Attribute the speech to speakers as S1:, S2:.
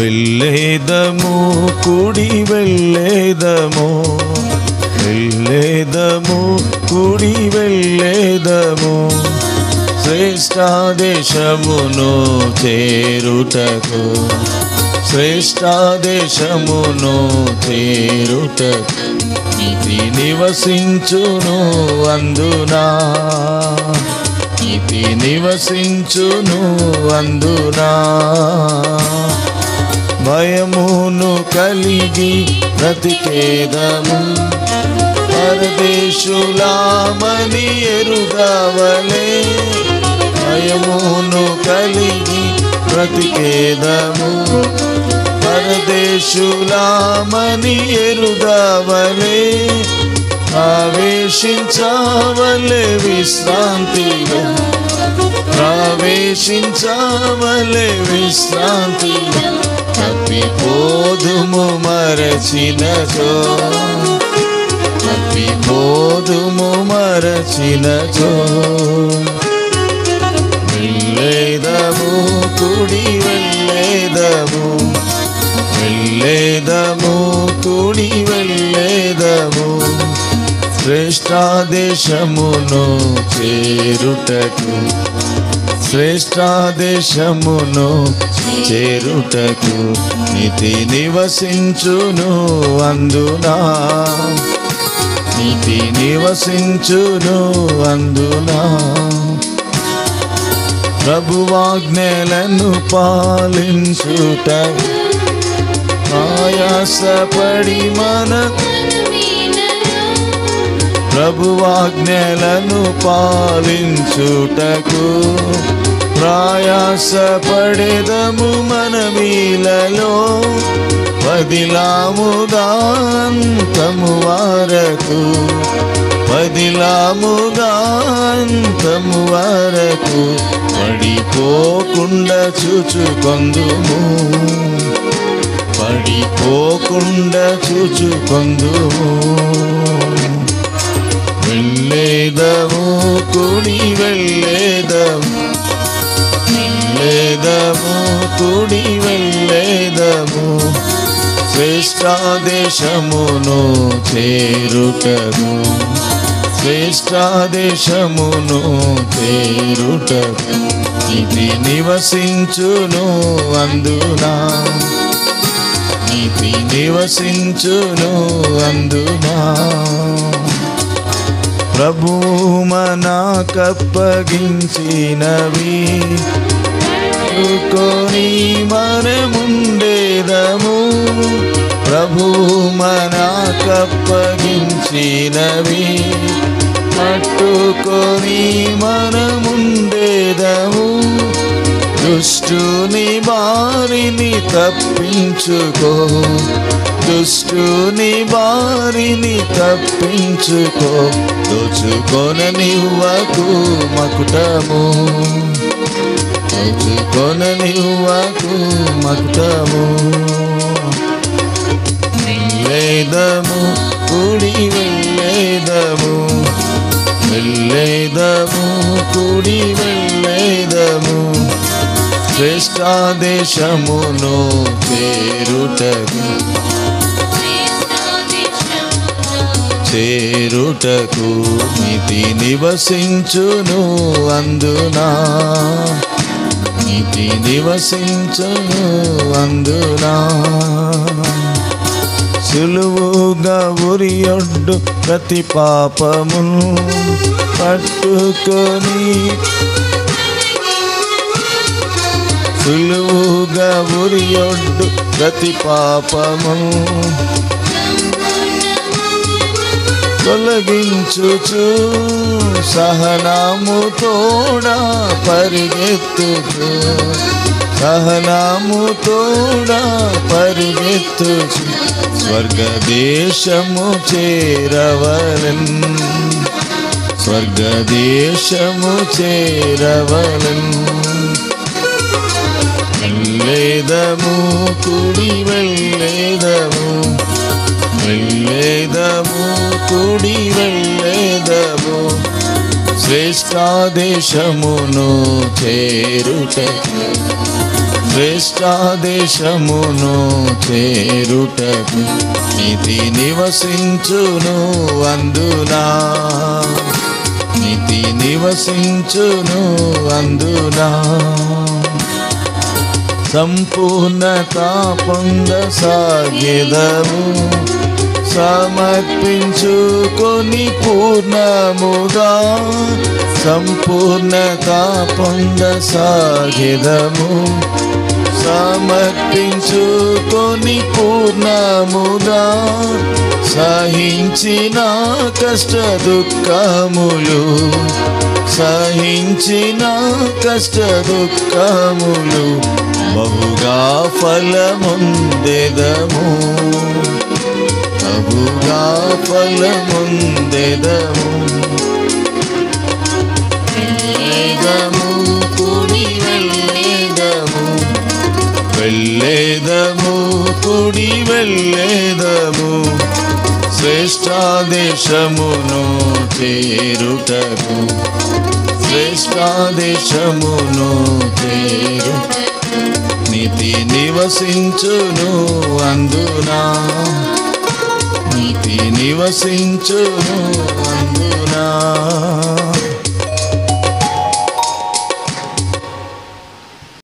S1: వెళ్ళేదము కుడి వెళ్ళేదము వెళ్ళేదము కుడి వెళ్ళేదము శ్రేష్టాదేశమును చేరుటకు శ్రేష్టాదేశమును చేరుటకు ఇది నివసించును అందునా ఇది నివసించును అందునా భయమును కలిగి బ్రతికేదము పరదేశులామని ఎరుగవలే భయమును కలిగి బ్రతికేదము పరదేశులామని ఎరుగవలే ఆవేశించవలే విశ్రాంతిలో ప్రవేశించవలే విశ్రాంతిలో తప్పిపోదుము మరచినచో తప్పిపోదుము మరచినచో వెళ్ళేదము కుడి వెళ్ళేదము వెళ్ళేదము కుడి వెళ్ళేదము శ్రేష్టాదేశమును చేరుటకు శ్రేష్టాదేశమును చేరుటకు నీతి నివసించును అందునా నీతి నివసించును అందునా ప్రభువాజ్ఞలను పాలించుట ఆయాసపడి మన ప్రభువాజ్ఞలను పాలించుటకు ప్రయాసపడెదము మనమీలలో పదిలాముదాంతము వారకు పదిలాముదాంతము వరకు పడిపోకుండా చూచుకొందుము పడిపోకుండా చూచుకొందుము వెళ్ళేదము కుడి వెళ్ళేదము వెళ్ళేదము కుడి వెళ్ళేదము శ్రేష్టాదేశమును చేరుటకు శ్రేష్టాదేశమును చేరుటకు ఇది నివసించును అందునా ఇది నివసించును అందునా ప్రభు మనకప్పగించినవి కొని మనముండేదము ప్రభు మనకప్పగించినవి పట్టుకొని మనముండేదము దుష్టుని బారిని తప్పించుకో దుష్టుని బారిని తప్పించుకో దోచుకొననివ్వకు మకుటము దోచుకొననివ్వకు మకుటము వెళ్ళేదము కుడి వెళ్ళేదము వెళ్ళేదము కుడి వెళ్ళేదము శ్రేష్టాదేశమును చేరుటకు చేరుటకు మితి నివసించును అందునా మితి నివసించును అందునా సులువుగా ఉరియొడ్డు ప్రతి పాపమును పట్టుకొని సులువుగా ఉరియొడ్డు ప్రతి పాపము తొలగించుచు సహనాము తోడా పరిగెత్తుచు సహనాము తోడా పరిగెత్తుచు స్వర్గదేశము చేరవలన్ స్వర్గదేశము చేరవలన్ వెళ్ళేదము కుడి వెళ్ళేదము వెళ్ళేదము కుడి వెళ్ళేదము శ్రేష్టాదేశమును చేరుటకు శ్రేష్టాదేశమును చేరుటకు నీతి నివసించును అందునా నీతి నివసించును అందునా సంపూర్ణత పొంద సాగెదము సమర్పించుకొని పూర్ణముగా సంపూర్ణత పొంద సాగెదము సమర్పించుకొని పూర్ణముగా సహించిన కష్ట దుఃఖములు సహించిన కష్ట దుఃఖములు బహుగా ఫలముందెదము బహుగా ఫలముందెదము వెళ్ళేదము కుడి వెళ్ళేదము వెళ్ళేదము కుడి వెళ్ళేదము శ్రేష్టాదేశమును చేరుటకు శ్రేష్టాదేశమును చేరు నీతి నివసించును అందునా నీతి నివసించును